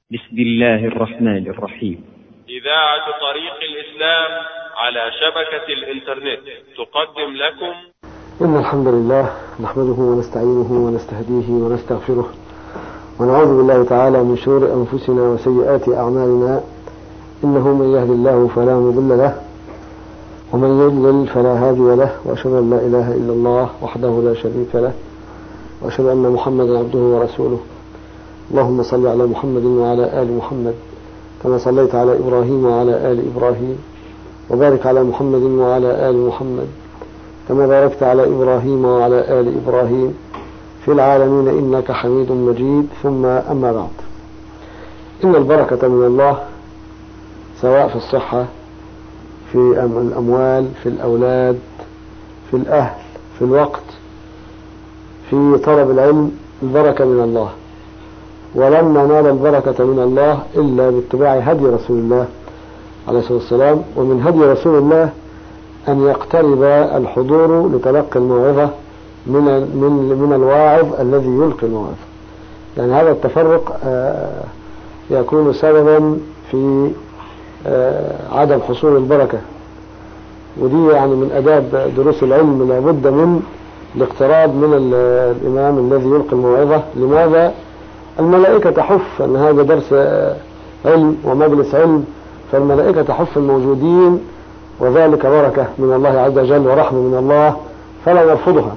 بسم الله الرحمن الرحيم إذاعة طريق الإسلام على شبكة الإنترنت تقدم لكم إن الحمد لله نحمده ونستعينه ونستهديه ونستغفره ونعوذ بالله تعالى من شرور أنفسنا وسيئات أعمالنا إنه من يهد الله فلا مضل له ومن يضلل فلا هادي له وأشهد أن لا إله إلا الله وحده لا شريك له وأشهد أن محمدا عبده ورسوله اللهم صل على محمد وعلى آل محمد كما صليت على إبراهيم وعلى آل إبراهيم وبارك على محمد وعلى آل محمد كما باركت على إبراهيم وعلى آل إبراهيم في العالمين إنك حميد مجيد ثم أما بعد إن البركة من الله سواء في الصحة في الأموال في الأولاد في الأهل في الوقت في طلب العلم البركة من الله ولن ننال البركة من الله إلا باتباع هدي رسول الله عليه الصلاة والسلام ومن هدي رسول الله أن يقترب الحضور لتلقي الموعظة من من من الواعظ الذي يلقي الموعظة يعني هذا التفرق يكون سببا في عدم حصول البركة ودي يعني من أداب دروس العلم لابد من الاقتراب من الإمام الذي يلقي الموعظة لماذا؟ الملائكة تحف أن هذا درس علم ومجلس علم فالملائكة تحف الموجودين وذلك بركة من الله عز وجل ورحمة من الله فلا نرفضها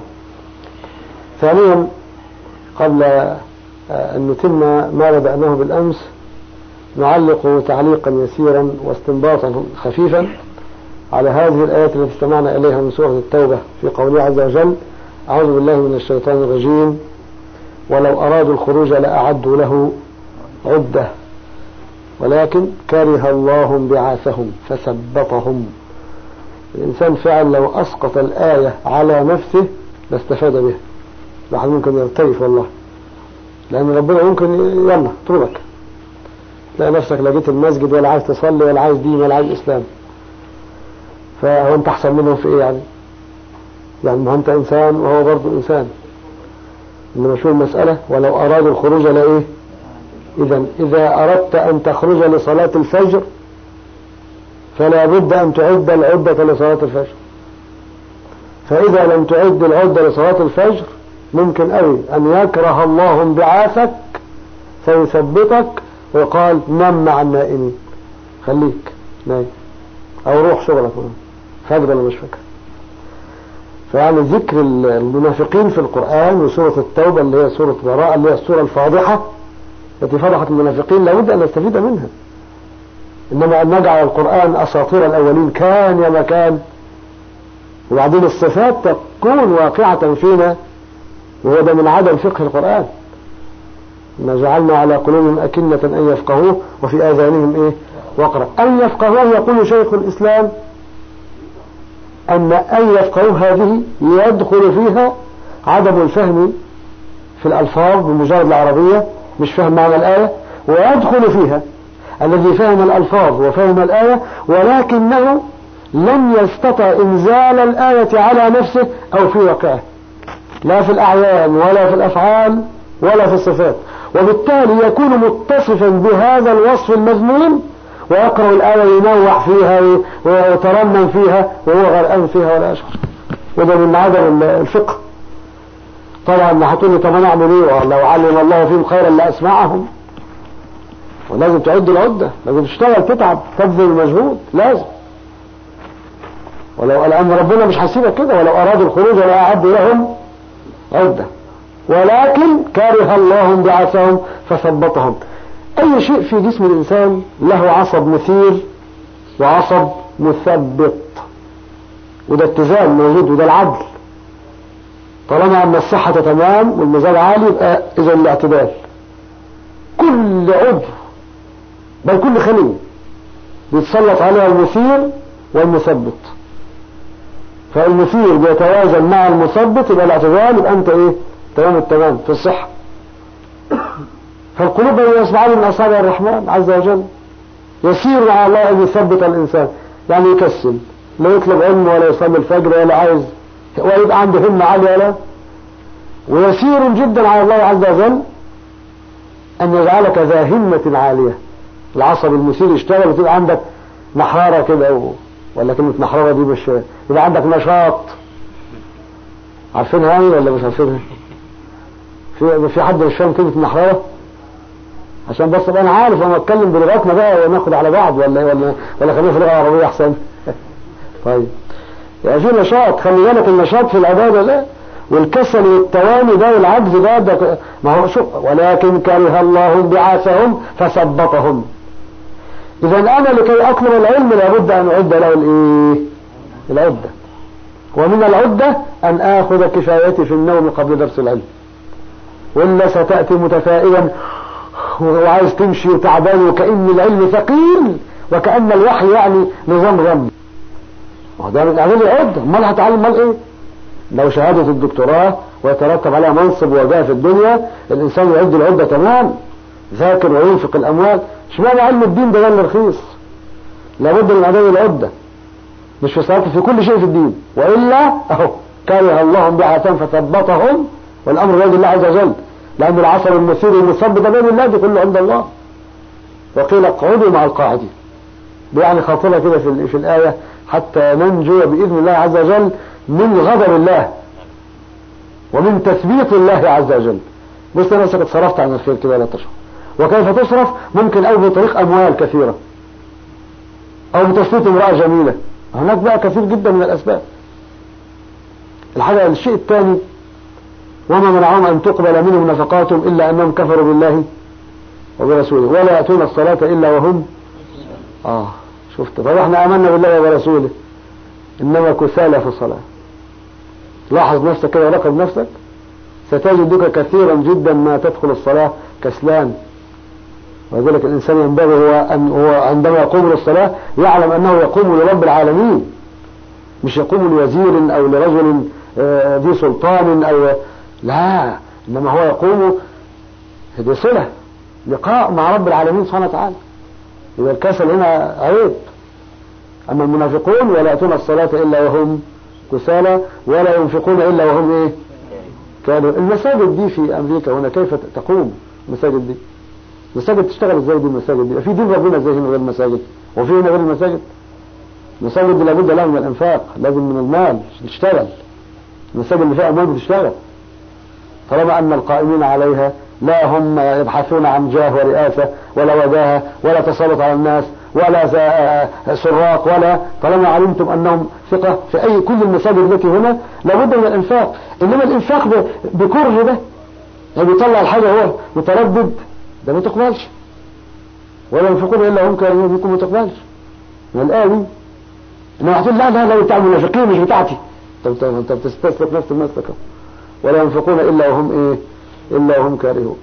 ثانيا قبل أن نتم ما بدأناه بالأمس نعلق تعليقا يسيرا واستنباطا خفيفا على هذه الآيات التي استمعنا إليها من سورة التوبة في قوله عز وجل أعوذ بالله من الشيطان الرجيم ولو أرادوا الخروج لأعدوا له عدة ولكن كره الله بعاثهم فثبطهم الإنسان فعلا لو أسقط الآية على نفسه لاستفاد بها الواحد ممكن يرتيف والله لأن ربنا ممكن يلا طولك تلاقي نفسك لا جيت المسجد ولا عايز تصلي ولا عايز دين ولا عايز إسلام فهو أنت أحسن منهم في إيه يعني؟ يعني ما أنت إنسان وهو برضه إنسان إنما شو المسألة ولو أرادوا الخروج لإيه إذا إذا أردت أن تخرج لصلاة الفجر فلا بد أن تعد العدة لصلاة الفجر فإذا لم تعد العدة لصلاة الفجر ممكن أوي أن يكره الله انبعاثك فيثبتك ويقال نم مع النائمين خليك نايم أو روح شغلك فجر ولا مش فجر فيعني ذكر المنافقين في القرآن وسورة التوبة اللي هي سورة براءة اللي هي السورة الفاضحة التي فضحت المنافقين لابد أن نستفيد منها إنما أن نجعل القرآن أساطير الأولين كان يا مكان وبعدين الصفات تكون واقعة فينا وهو ده من عدم فقه القرآن ما جعلنا على قلوبهم أكنة أن يفقهوه وفي آذانهم إيه وقرأ أن يفقهوه يقول شيخ الإسلام أن أن يفقهوا هذه يدخل فيها عدم الفهم في الألفاظ بمجرد العربية مش فهم معنى الآية ويدخل فيها الذي فهم الألفاظ وفهم الآية ولكنه لم يستطع إنزال الآية على نفسه أو في واقعه لا في الأعيان ولا في الأفعال ولا في الصفات وبالتالي يكون متصفا بهذا الوصف المذموم ويقرأ الآية ينوح فيها ويترنم فيها وهو غرقان فيها ولا يشعر وده من عدم الفقه طبعا هتقول لي طب انا اعمل ايه لو علم الله فيهم خيرا لاسمعهم ولازم تعد العدة لازم تشتغل تتعب تبذل المجهود لازم ولو لأن ربنا مش هيسيبك كده ولو أرادوا الخروج لأعد لهم عدة ولكن كره الله انبعاثهم فثبطهم أي شيء في جسم الإنسان له عصب مثير وعصب مثبط وده اتزان موجود وده العدل طالما أن الصحة تمام والمزاج عالي يبقى إذا الاعتدال كل عضو بل كل خلية بيتسلط عليها المثير والمثبط فالمثير بيتوازن مع المثبط يبقى الاعتدال يبقى أنت إيه تمام التمام في الصحة فالقلوب بين اصبعين من اصابع الرحمن عز وجل يسير مع الله ان يثبت الانسان يعني يكسل لا يطلب علم ولا يصلي الفجر ولا عايز ويبقى عنده همه عاليه ولا ويسير جدا على الله عز وجل أن يجعلك ذا همة عالية العصب المثير يشتغل وتبقى عندك محرارة كده و... ولا كلمة محرارة دي مش يبقى عندك نشاط عارفينها يعني ولا مش عارفينها في في حد مش فاهم كلمة محرارة عشان بس ابقى انا عارف انا اتكلم بلغتنا بقى وناخد على بعض ولا ولا ولا خلينا في اللغة العربية احسن طيب يعني في نشاط خلي بالك النشاط في العبادة لا والكسل والتواني ده والعجز ده, ده ما هو شو ولكن كره الله بعاثهم فثبطهم اذا انا لكي اطلب العلم لابد ان اعد له الايه العدة ومن العدة ان اخذ كفايتي في النوم قبل درس العلم وإلا ستأتي متفائلا وعايز تمشي وتعبان وكأن العلم ثقيل وكأن الوحي يعني نظام غم وده من أعمال العدة امال هتعلم مال ايه لو شهادة الدكتوراه ويترتب عليها منصب وجاه في الدنيا الإنسان يعد العدة تمام ذاكر وينفق الأموال اشمعنى علم الدين ده غير رخيص لابد من أداء العدة مش في صلاة في كل شيء في الدين وإلا أهو كره الله بعثهم فثبطهم والأمر بيد الله عز وجل لأن العصر المثير المصب ده بين الله دي كله عند الله وقيل اقعدوا مع القاعدين يعني خاطرة كده في, في الآية حتى ننجو بإذن الله عز وجل من غضب الله ومن تثبيت الله عز وجل بص نفسك اتصرفت عن الخير كده لا تشعر وكيف تصرف ممكن أو بطريق أموال كثيرة أو بتسليط امرأة جميلة هناك بقى كثير جدا من الأسباب الحاجة الشيء الثاني وما منعهم أن تقبل منهم نفقاتهم إلا أنهم كفروا بالله وبرسوله ولا يأتون الصلاة إلا وهم آه شفت طب احنا آمنا بالله وبرسوله إنما كسالى في الصلاة لاحظ نفسك كده وراقب نفسك ستجدك كثيرا جدا ما تدخل الصلاة كسلان ولذلك الإنسان ينبغي هو أن هو عندما يقوم للصلاة يعلم أنه يقوم لرب العالمين مش يقوم لوزير أو لرجل ذي سلطان أو لا إنما هو يقوم بصلة لقاء مع رب العالمين سبحانه وتعالى إذا الكسل هنا عيب أما المنافقون ولا يأتون الصلاة إلا وهم كسالى ولا ينفقون إلا وهم إيه كانوا المساجد دي في أمريكا هنا كيف تقوم المساجد دي المساجد تشتغل ازاي دي المساجد دي في دين ربنا ازاي هنا غير المساجد وفي هنا غير المساجد المساجد دي لابد لها من الانفاق لازم من المال تشتغل المساجد اللي فيها اموال بتشتغل طالما ان القائمين عليها لا هم يبحثون عن جاه ورئاسة ولا وجاهة ولا تسلط على الناس ولا سراق ولا طالما علمتم انهم ثقة في اي كل المساجد التي هنا لابد من الانفاق انما الانفاق بكره ده يعني بيطلع الحاجة هو متردد ده ما تقبلش ولا ينفقون الا هم كانوا منكم ما تقبلش من الآية دي انما هتقول لا لا لا بتاع المنافقين مش بتاعتي انت انت بتستسلك نفس المسلك ولا ينفقون الا وهم ايه الا وهم كارهون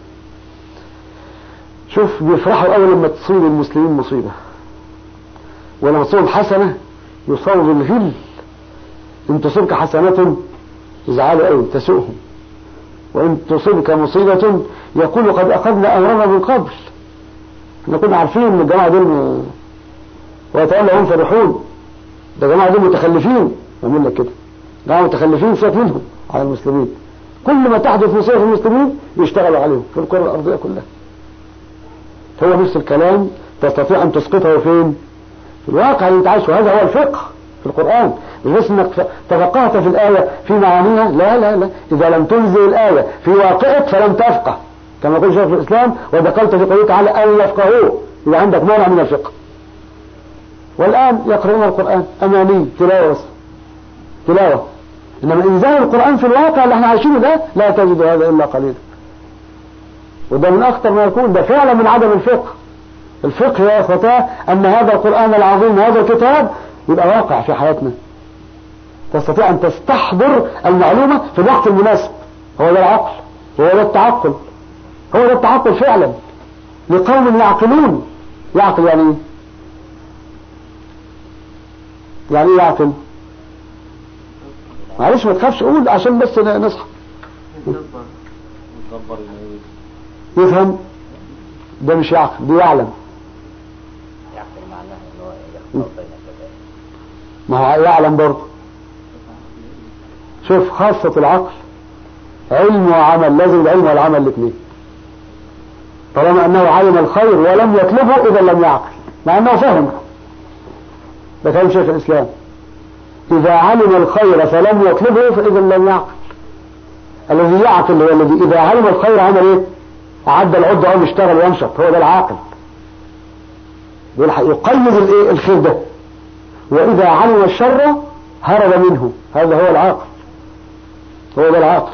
شوف بيفرحوا اول لما تصيب المسلمين مصيبة ولما تصيب حسنة يصاب الغل ان تصيبك حسنة يزعلوا قوي تسوءهم وان تصيبك مصيبة يقول قد اخذنا امرنا من قبل احنا كنا عارفين ان الجماعة دول ويتولى هم فرحون ده جماعة دول متخلفين يعمل لك كده جماعة متخلفين سيبك منهم على المسلمين كل ما تحدث مصيبة في المسلمين يشتغلوا عليهم في الكرة الأرضية كلها هو نفس الكلام تستطيع أن تسقطه فين في الواقع اللي انت عايشه هذا هو الفقه في القرآن مش بس انك تفقهت في الآية في معانيها لا لا لا إذا لم تنزل الآية في واقعك فلم تفقه كما يقول شيخ الإسلام ودخلت في قوله تعالى أن يفقهوه إذا عندك مانع من الفقه والآن يقرؤون القرآن أماني تلاوة بس تلاوة إنما إنزال القرآن في الواقع اللي احنا عايشينه ده لا تجد هذا إلا قليلا وده من أخطر ما يكون ده فعلا من عدم الفقه الفقه يا أخوتاه أن هذا القرآن العظيم هذا الكتاب يبقى واقع في حياتنا تستطيع أن تستحضر المعلومة في الوقت المناسب هو ده العقل هو ده التعقل هو ده التعقل فعلا لقوم يعقلون يعقل يعني ايه يعني ايه يعقل معلش ما تخافش قول عشان بس نصحى يفهم ده مش يعقل ده يعلم ما هو يعلم برضه شوف خاصة العقل علم وعمل لازم العلم والعمل الاثنين طالما أنه علم الخير ولم يطلبه إذا لم يعقل مع أنه فهم ده كلام شيخ الإسلام إذا علم الخير فلم يطلبه فإذا لم يعقل الذي يعقل هو الذي إذا علم الخير عمل إيه أعد العدة أو يشتغل وينشط هو ده العاقل يقيد الإيه الخير ده وإذا علم الشر هرب منه هذا هو العاقل هو ده العاقل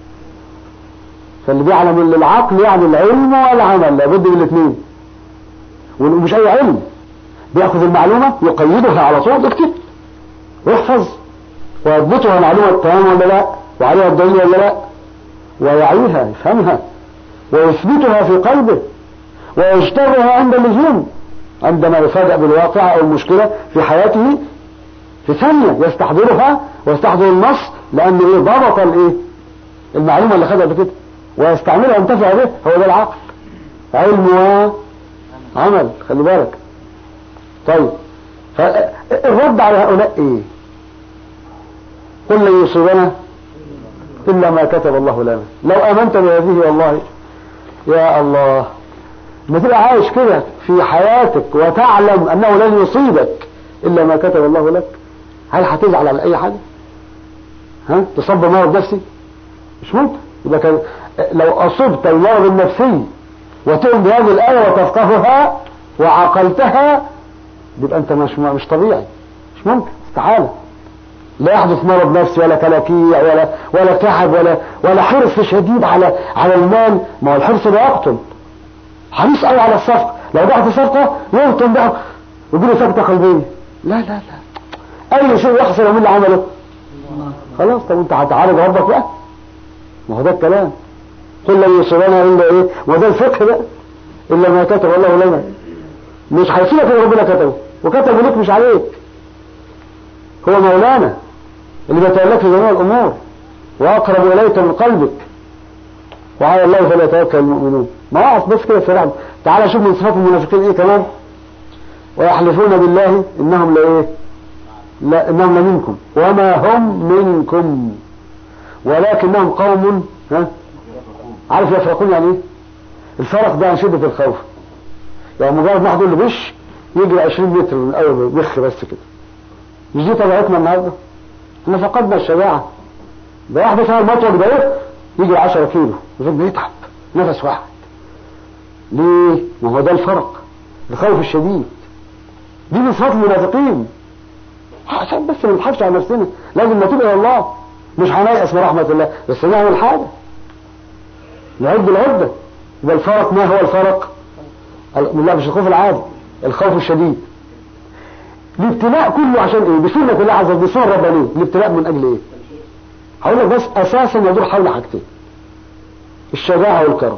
فاللي بيعلم ان العقل يعني العلم والعمل لابد من الاثنين ومش اي علم بياخذ المعلومه يقيدها على طول يكتب ويحفظ ويضبطها معلومه تمام ولا لا وعليها الدليل ولا لا ويعيها يفهمها ويثبتها في قلبه ويجترها عند اللزوم عندما يفاجأ بالواقع أو المشكلة في حياته في ثانية يستحضرها ويستحضر النص لأن إيه ضبط الإيه المعلومة اللي خدها بكده ويستعملها ينتفع به هو ده العقل علم وعمل خلي بالك طيب الرد على هؤلاء ايه قل لن يصيبنا الا ما كتب الله لنا لو امنت بهذه والله يا الله ما تبقى عايش كده في حياتك وتعلم انه لن يصيبك الا ما كتب الله لك هل هتزعل على اي حاجه ها تصاب بمرض نفسي مش ممكن يبقى كان لو اصبت المرض النفسي وتؤمن بهذه الايه وتفقهها وعقلتها يبقى انت مش مش طبيعي مش ممكن استحاله لا يحدث مرض نفسي ولا كلاكيع ولا ولا تعب ولا ولا حرص شديد على على المال ما هو الحرص ده يقتل حريص قوي على الصفقه لو ضاعت الصفقه يقتل ده ويجي له سكته قلبيه لا لا لا اي شيء يحصل ومين اللي عمله خلاص طب انت هتعالج ربك بقى ما هو ده الكلام قل لن يصيبنا الا ايه وده الفقه بقى الا ما كتب الله لنا مش هيصيبك اللي ربنا كتبه وكتبه لك مش عليك هو مولانا اللي بيتولاك في جميع الامور واقرب اليك من قلبك وعلى الله فليتوكل المؤمنون ما اقف بس كده في تعالى شوف من صفات المنافقين ايه كمان ويحلفون بالله انهم لايه لا انهم لمنكم وما هم منكم ولكنهم قوم ها عارف يفرقون يعني ايه الفرق ده عن شدة الخوف يعني مجرد واحد يقول له بش يجري 20 متر من اول بخ بس كده مش دي طبيعتنا النهارده احنا فقدنا الشجاعة ده واحد مثلا مطوة ده يجري 10 كيلو بيتعب نفس واحد ليه؟ ما هو ده الفرق الخوف الشديد دي من صفات المنافقين عشان بس ما نضحكش على نفسنا لازم نتوب الى الله مش هنيأس من رحمة الله بس نعمل حاجة نعد العدة يبقى الفرق ما هو الفرق لا مش الخوف العادي الخوف الشديد الابتلاء كله عشان ايه بسنة الله عز وجل بسنة ربانية الابتلاء من اجل ايه هقول لك بس اساسا يدور حول حاجتين الشجاعة والكرم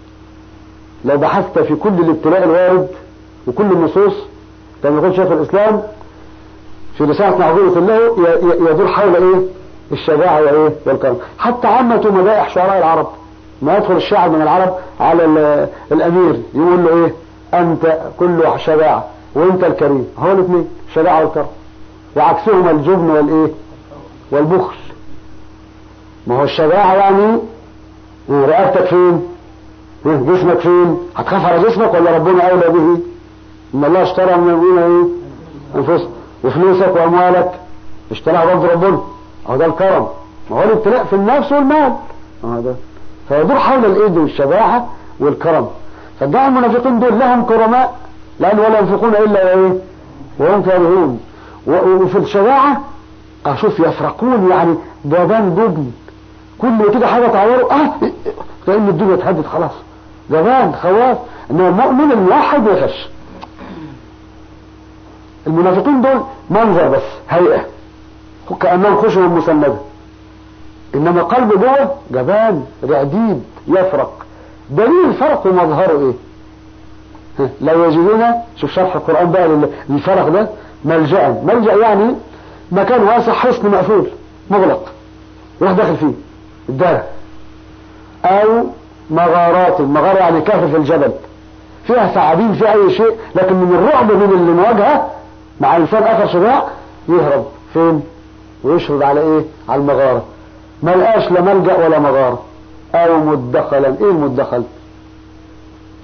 لو بحثت في كل الابتلاء الوارد وكل النصوص كما يقول شيخ الاسلام في رسالة معذورة له يدور حول ايه الشجاعة وايه والكرم حتى عامة مدائح شعراء العرب ما يدخل الشاعر من العرب على الامير يقول له ايه انت كله شجاعة وانت الكريم هو الاثنين الشجاعة والكرم وعكسهما الجبن والايه والبخل ما هو الشجاعة يعني رقبتك فين جسمك فين هتخاف على جسمك ولا ربنا اولى به ان الله اشترى من المؤمنين ايه انفسهم وفلوسك واموالك اشتراها برضه ربنا اهو ده الكرم ما هو الابتلاء في النفس والمال اهو ده فيدور حول الايد والشجاعه والكرم فالجماعه المنافقين دول لهم كرماء لان ولا ينفقون الا ايه وهم كارهون وفي الشجاعه اشوف يفرقون يعني جبان جبن كل كده حاجه تعوره اه كان الدنيا اتهدت خلاص جبان خواف انما المؤمن الموحد ما يخش المنافقين دول منظر بس هيئة كأنهم خشب مسندة إنما قلبه جوه جبان رعديد يفرق دليل الفرق ومظهره إيه لو يجدون شوف شرح القرآن بقى للفرق ده ملجأ ملجأ يعني مكان واسع حصن مقفول مغلق يروح داخل فيه الدار أو مغارات مغارة يعني كهف في الجبل فيها ثعابين في أي شيء لكن من الرعب من اللي مواجهه مع انسان اخر شجاع يهرب فين ويشرد على ايه على المغارة ما لقاش لا ملجأ ولا مغارة او مدخلا ايه المدخل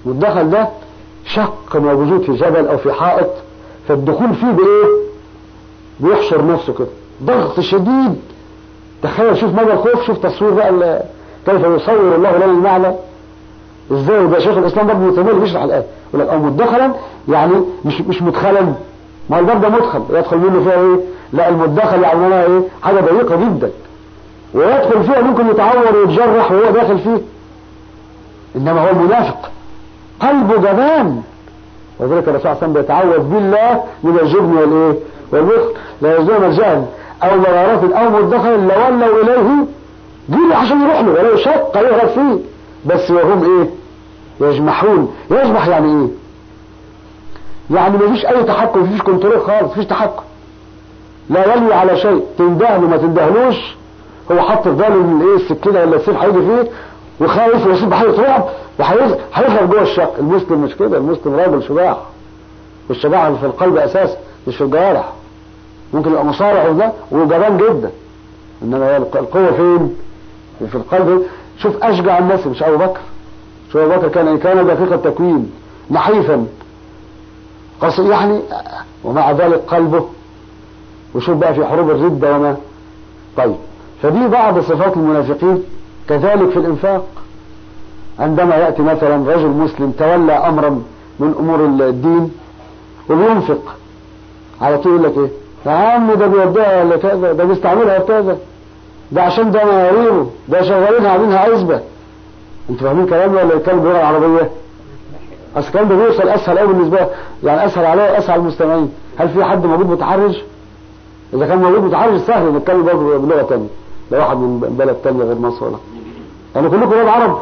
المدخل ده شق موجود في جبل او في حائط فالدخول فيه بايه بيحشر نفسه كده ضغط شديد تخيل شوف مدى الخوف شوف تصوير بقى ال- كيف يصور الله لنا المعنى ازاي ده شيخ الاسلام برضه ابن تيميه بيشرح الايه يقول لك او مدخلا يعني مش مش مدخلا ما هو الباب ده مدخل يدخل منه فيها ايه لا المدخل يعني معناها ايه حاجه ضيقه جدا ويدخل فيها ممكن يتعور ويتجرح وهو داخل فيه انما هو المنافق قلبه جبان وذلك الرسول صلى الله عليه وسلم بيتعوذ بالله من الجبن والايه والبخل لا يزول الجهل او مرارة او مدخل لولوا اليه جيل عشان يروح له ولو شق يهرب فيه بس وهم ايه يجمحون يجمح يعني ايه يعني مفيش اي تحكم مفيش كنترول خالص مفيش تحكم لا يلوي على شيء تندهله ما تندهلوش هو حط في باله ان ايه السكينه ولا السيف هيجي فيه وخايف ويصيب بحاجه رعب وهيخرج جوه الشق المسلم مش كده المسلم راجل شجاع والشجاعه في القلب اساسا مش في الجوارح ممكن يبقى مصارع وده وجبان جدا انما هي الق- القوه فين؟ في القلب شوف اشجع الناس مش ابو بكر شوف ابو بكر كان كان دقيق التكوين نحيفا قصي يعني ومع ذلك قلبه وشوف بقى في حروب الردة وما طيب فدي بعض صفات المنافقين كذلك في الإنفاق عندما يأتي مثلا رجل مسلم تولى أمرا من أمور الدين وبينفق على طول يقول لك إيه يا عم ده بيوديها لكذا ده بيستعملها كذا ده عشان ده مواريره ده شغالينها عاملينها عزبة انتوا فاهمين كلامي ولا الكلام باللغة العربية؟ اصل الكلام ده بيوصل اسهل قوي بالنسبه له يعني اسهل عليا واسهل على المستمعين هل في حد موجود متحرج اذا كان موجود متحرج سهل نتكلم برضه بلغه ثانيه لو واحد من بلد ثانيه غير مصر ولا يعني كلكم ولاد عرب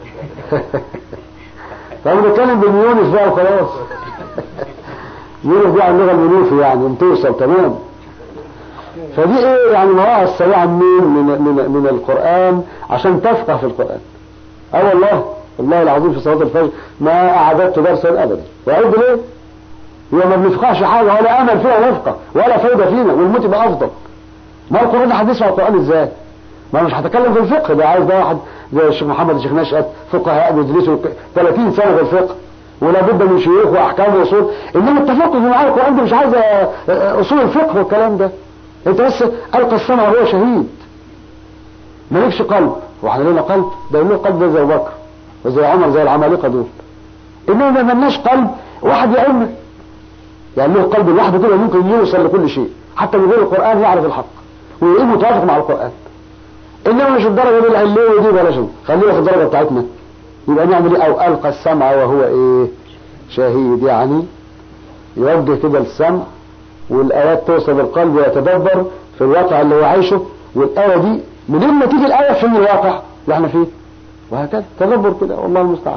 طب نتكلم بالميونس بقى وخلاص يونس دي على اللغه المنوفي يعني ان توصل تمام فدي ايه يعني مواعظ السريعه منين من من من القران عشان تفقه في القران اه والله والله العظيم في صلاه الفجر ما اعددت درسا ابدا واعد ليه؟ هو ما بنفقهش حاجه ولا امل فيها نفقه ولا فايده فينا والموت يبقى افضل ما القران ده هتسمع القران ازاي؟ ما أنا مش هتكلم في الفقه ده عايز ده واحد زي الشيخ محمد الشيخ نشأت فقهاء بيدرسوا 30 سنه في الفقه ولا بد من شيوخ واحكام واصول انما التفقه معاه القران ده مش عايز اصول الفقه والكلام ده انت بس القى السمع وهو شهيد مالكش قلب واحنا لنا قلب ده له قلب ده زي ابو بكر وزي عمر زي العمالقه دول انما ما ملناش قلب واحد يعلم يعني له قلب لوحده كده ممكن يوصل لكل شيء حتى من غير القران يعرف الحق ويبقى متوافق مع القران انما مش الدرجه دي العليه دي بلاش خلينا في الدرجه بتاعتنا يبقى نعمل ايه او القى السمع وهو ايه شهيد يعني يوجه كده السمع والايات توصل القلب ويتدبر في الواقع اللي هو عايشه والايه دي منين ما تيجي الايه في الواقع اللي احنا فيه وهكذا تدبر كده والله المستعان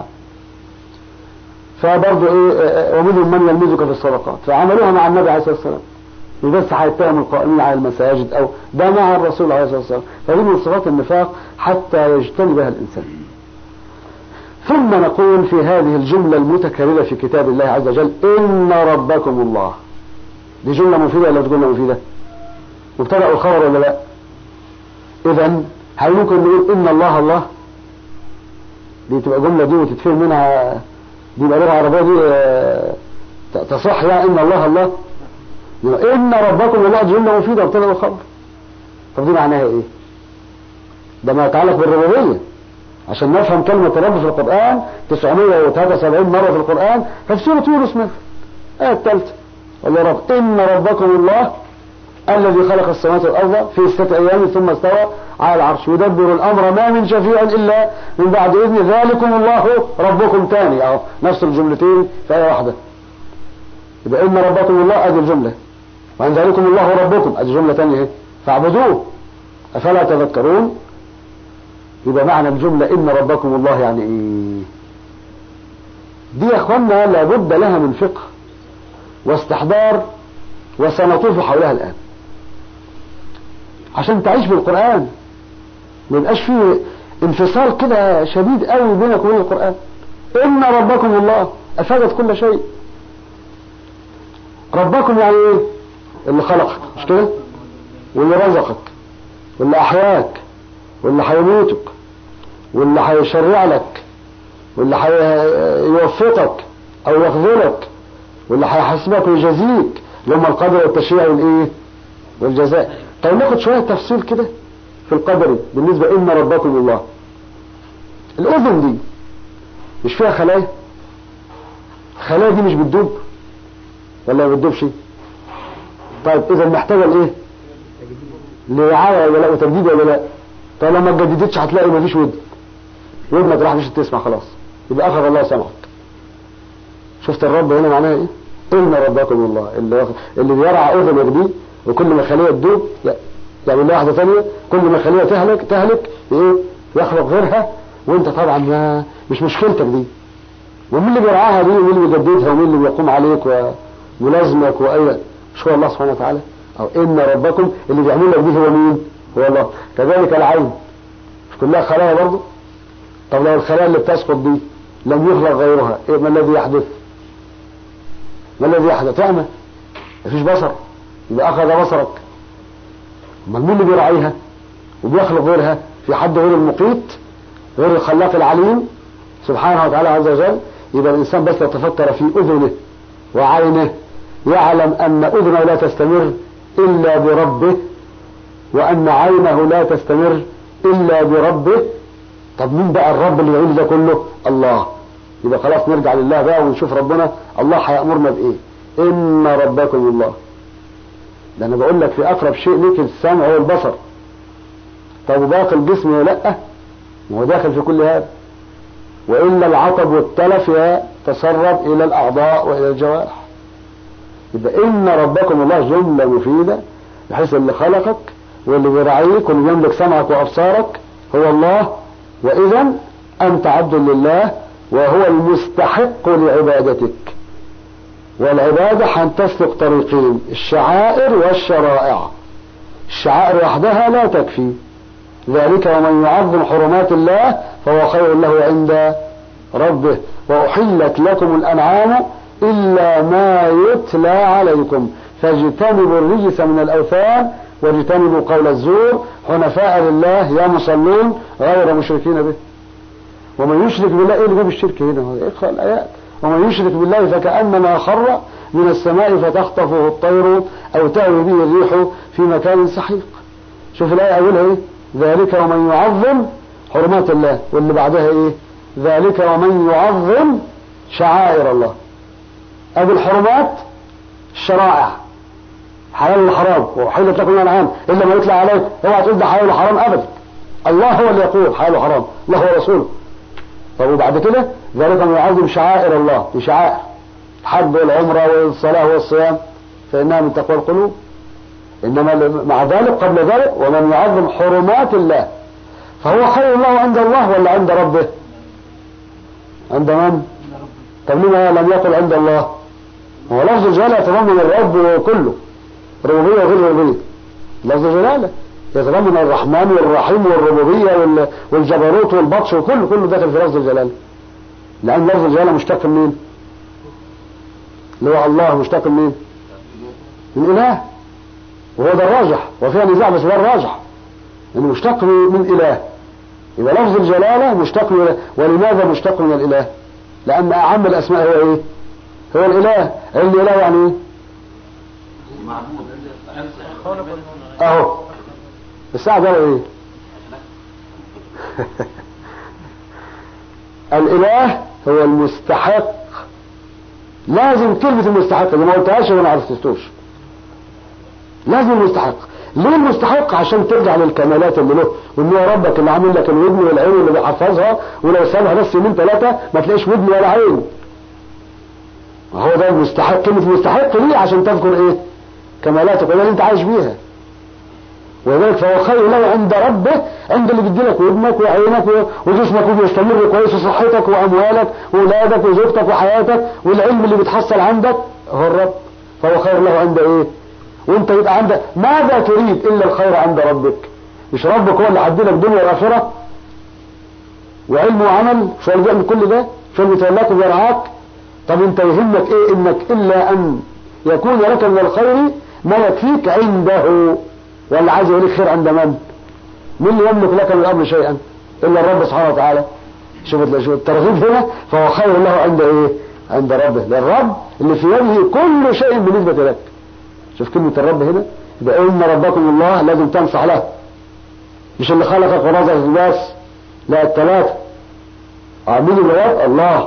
فبرضه ايه ومنهم من يلمزك في الصدقات فعملوها مع النبي عليه الصلاه والسلام بس هيتهم القائمين على المساجد او ده مع الرسول عليه الصلاه والسلام فدي من صفات النفاق حتى يجتنبها الانسان ثم نقول في هذه الجملة المتكررة في كتاب الله عز وجل إن ربكم الله دي جملة مفيدة ولا جملة مفيدة مبتدأ وخبر ولا لا إذا هل ممكن نقول إن الله الله دي تبقى جملة دي وتتفهم منها دي يبقى لغة عربية دي آه، تصح يا إن الله الله يبقى إن ربكم الله دي جملة مفيدة مبتدأ وخبر طب دي معناها إيه؟ ده ما يتعلق بالربوبية عشان نفهم كلمة رب في القرآن 973 مرة في القرآن ففي سورة يونس مثلا الآية الثالثة قال يا رب إن ربكم الله الذي خلق السماوات والأرض في ستة أيام ثم استوى على العرش يدبر الأمر ما من شفيع إلا من بعد إذن ذلكم الله ربكم ثاني أهو نفس الجملتين في آية واحدة يبقى إن ربكم الله أدي الجملة وأن ذلكم الله ربكم أدي جملة ثانية إيه فاعبدوه أفلا تذكرون يبقى معنى الجملة إن ربكم الله يعني إيه دي يا أخوانا لابد لها من فقه واستحضار وسنطوف حولها الآن عشان تعيش بالقرآن ما يبقاش فيه انفصال كده شديد قوي بينك وبين القرآن إن ربكم الله أفادت كل شيء ربكم يعني إيه اللي خلقك مش كده واللي رزقك واللي أحياك واللي هيموتك واللي هيشرع لك واللي هيوفقك او يخذلك واللي هيحاسبك ويجازيك اللي هم القدر والتشريع والايه والجزاء طيب ناخد شويه تفصيل كده في القدر بالنسبه ان ربكم الله الاذن دي مش فيها خلايا الخلايا دي مش بتدوب ولا ما بتدوبش طيب اذا محتاجه لايه لرعايه ولا لا وتجديد ولا لا طيب لما ما اتجددتش هتلاقي مفيش ود ودنك راح مش تسمع خلاص يبقى اخر الله سمعك شفت الرب هنا معناها ايه ان ربكم الله اللي اللي بيرعى اذنك دي وكل ما خليه تدوب يعني لها واحده ثانيه كل ما خليه تهلك تهلك ايه يخلق غيرها وانت طبعا ما مش مشكلتك دي ومين اللي بيرعاها دي ومين اللي بيجددها ومين اللي بيقوم عليك وملازمك واي مش هو الله سبحانه وتعالى او ان ربكم اللي بيعمل لك دي هو مين هو الله كذلك العين مش كلها خلايا برضه طب لو الخلايا اللي بتسقط دي لم يخلق غيرها إيه ما الذي يحدث ما الذي يحدث تعمى مفيش بصر يبقى اخذ بصرك امال مين اللي بيراعيها وبيخلق غيرها في حد غير المقيت غير الخلاق العليم سبحانه وتعالى عز وجل يبقى الانسان بس يتفكر في اذنه وعينه يعلم ان اذنه لا تستمر الا بربه وان عينه لا تستمر الا بربه طب مين بقى الرب اللي يعين ده كله الله يبقى خلاص نرجع لله بقى ونشوف ربنا الله هيأمرنا بايه ان ربكم الله ده انا بقول لك في اقرب شيء ليك السمع والبصر طب وباقي الجسم ولا لا ما هو داخل في كل هذا والا العطب والتلف يتسرب الى الاعضاء والى الجوارح يبقى ان ربكم الله جمله مفيده بحيث اللي خلقك واللي بيرعيك واللي يملك سمعك وابصارك هو الله واذا انت عبد لله وهو المستحق لعبادتك والعبادة هتسلك طريقين الشعائر والشرائع الشعائر وحدها لا تكفي ذلك ومن يعظم حرمات الله فهو خير له عند ربه وأحلت لكم الأنعام إلا ما يتلى عليكم فاجتنبوا الرجس من الأوثان واجتنبوا قول الزور حنفاء لله يا مصلون غير مشركين به ومن يشرك بالله ايه اللي جاب الشرك هنا اقرا الايات ومن يشرك بالله فكانما خر من السماء فتخطفه الطير او تهوي به الريح في مكان سحيق شوف الايه اولها ايه ذلك ومن يعظم حرمات الله واللي بعدها ايه ذلك ومن يعظم شعائر الله ادي الحرمات الشرائع حلال والحرام وحلت لكم الانعام الا ما يطلع عليك اوعى تقول ده حلال وحرام ابدا الله هو اللي يقول حلال وحرام الله هو رسوله طب وبعد كده ذلك من يعظم شعائر الله في شعائر الحج والعمره والصلاه والصيام فانها من تقوى القلوب انما مع ذلك قبل ذلك ومن يعظم حرمات الله فهو خير الله عند الله ولا عند ربه عند من طب لما لم يقل عند الله هو لفظ الجلاله يتضمن الرب كله ربوبيه وغير ربوبيه لفظ الجلاله يتضمن الرحمن والرحيم والربوبيه والجبروت والبطش وكله كله داخل في لفظ الجلاله لان لفظ الجلاله مشتق منين اللي هو الله مشتق منين من اله وهو ده الراجح وفيها نزاع بس ده الراجح انه مشتق من اله يبقى لفظ الجلاله مشتق من اله ولماذا مشتق من الاله لان اعم الاسماء هو ايه هو الاله الاله يعني ايه اهو الساعة ده ايه الاله هو المستحق لازم كلمة المستحق اللي ما قلتهاش وانا عرفتوش لازم المستحق ليه المستحق عشان ترجع للكمالات اللي له وان هو ربك اللي عامل لك الودن والعين اللي بيحفظها ولو سابها بس يومين ثلاثة ما تلاقيش ودن ولا عين هو ده المستحق كلمة مستحق ليه عشان تذكر ايه كمالاتك وده اللي انت عايش بيها ولذلك فهو خير له عند ربه عند اللي بيديلك ودنك وعينك وجسمك وبيستمر كويس وصحتك واموالك واولادك وزوجتك وحياتك والعلم اللي بيتحصل عندك هو الرب فهو خير له عند ايه وانت يبقى عندك ماذا تريد الا الخير عند ربك مش ربك هو اللي هيديلك دنيا واخره وعلم وعمل شو اللي بيعمل كل ده شو اللي بيتولاك وبيرعاك طب انت يهمك ايه انك الا ان يكون لك من الخير ما يكفيك عنده ولا عايز يوليك خير عند من مين اللي يملك لك من الامر شيئا الا الرب سبحانه وتعالى شوف شوف الترغيب هنا فهو خير له عند ايه عند ربه للرب اللي في يده كل شيء بالنسبة لك شوف كلمة الرب هنا يبقى ان ربكم الله لازم تنصح له مش اللي خلقك ورزقك بس لا الثلاثة عاملين الرب الله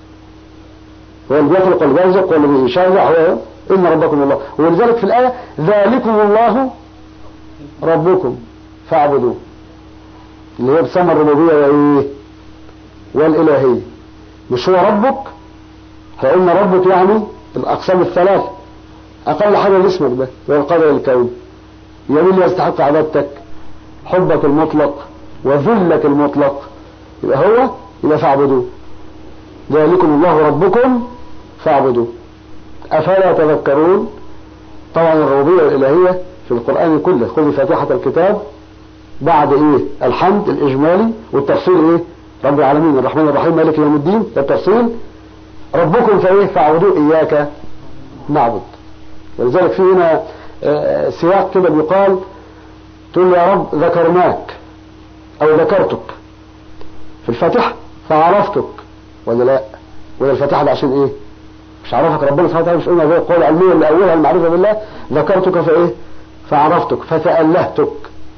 هو اللي بيخلق والبيرزق واللي بيشرع هو إن ربكم الله ولذلك في الآية ذلكم الله ربكم فاعبدوه اللي هي بتسمى الربوبية وإيه والإلهية مش هو ربك فإن ربك يعني الأقسام الثلاثة أقل حاجة اسمك ده هو القدر الكون يمين اللي يستحق عبادتك حبك المطلق وذلك المطلق يبقى هو يبقى فاعبدوه ذلكم الله ربكم فاعبدوه أفلا تذكرون طبعا الربوبية الإلهية في القرآن كله خذ فاتحة الكتاب بعد إيه الحمد الإجمالي والتفصيل إيه رب العالمين الرحمن الرحيم مالك يوم الدين ده التفصيل ربكم فإيه فاعبدوه إياك نعبد ولذلك في هنا سياق كده بيقال تقول يا رب ذكرناك أو ذكرتك في الفاتحة فعرفتك ولا لا ولا الفاتحة ده عشان إيه مش عرفك ربنا سبحانه وتعالى مش قلنا زي القول العلمية اللي أولها المعرفة بالله ذكرتك فإيه فعرفتك فتألهتك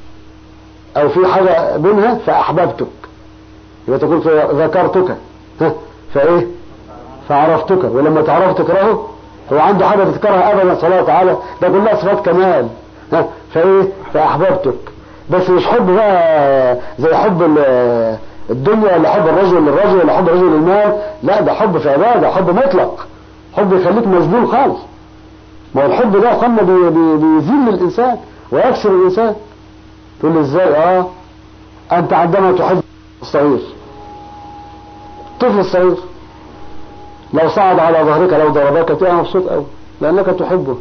أو في حاجة بينها فأحببتك يبقى تقول ذكرتك ها فإيه فعرفتك ولما تعرف تكرهه هو عنده حاجة تذكرها أبدا صلاة تعالى ده كلها صفات كمال ها فإيه فأحببتك بس مش حب بقى زي حب الدنيا ولا حب الرجل للرجل ولا حب الرجل للمال لا ده حب في عبادة حب مطلق حب يخليك مذلول خالص ما هو الحب ده قمنا بي بي بيذل الإنسان ويكسر الإنسان تقول لي ازاي اه أنت عندما تحب الصغير الطفل الصغير لو صعد على ظهرك لو ضربك تبقى مبسوط قوي لأنك تحبه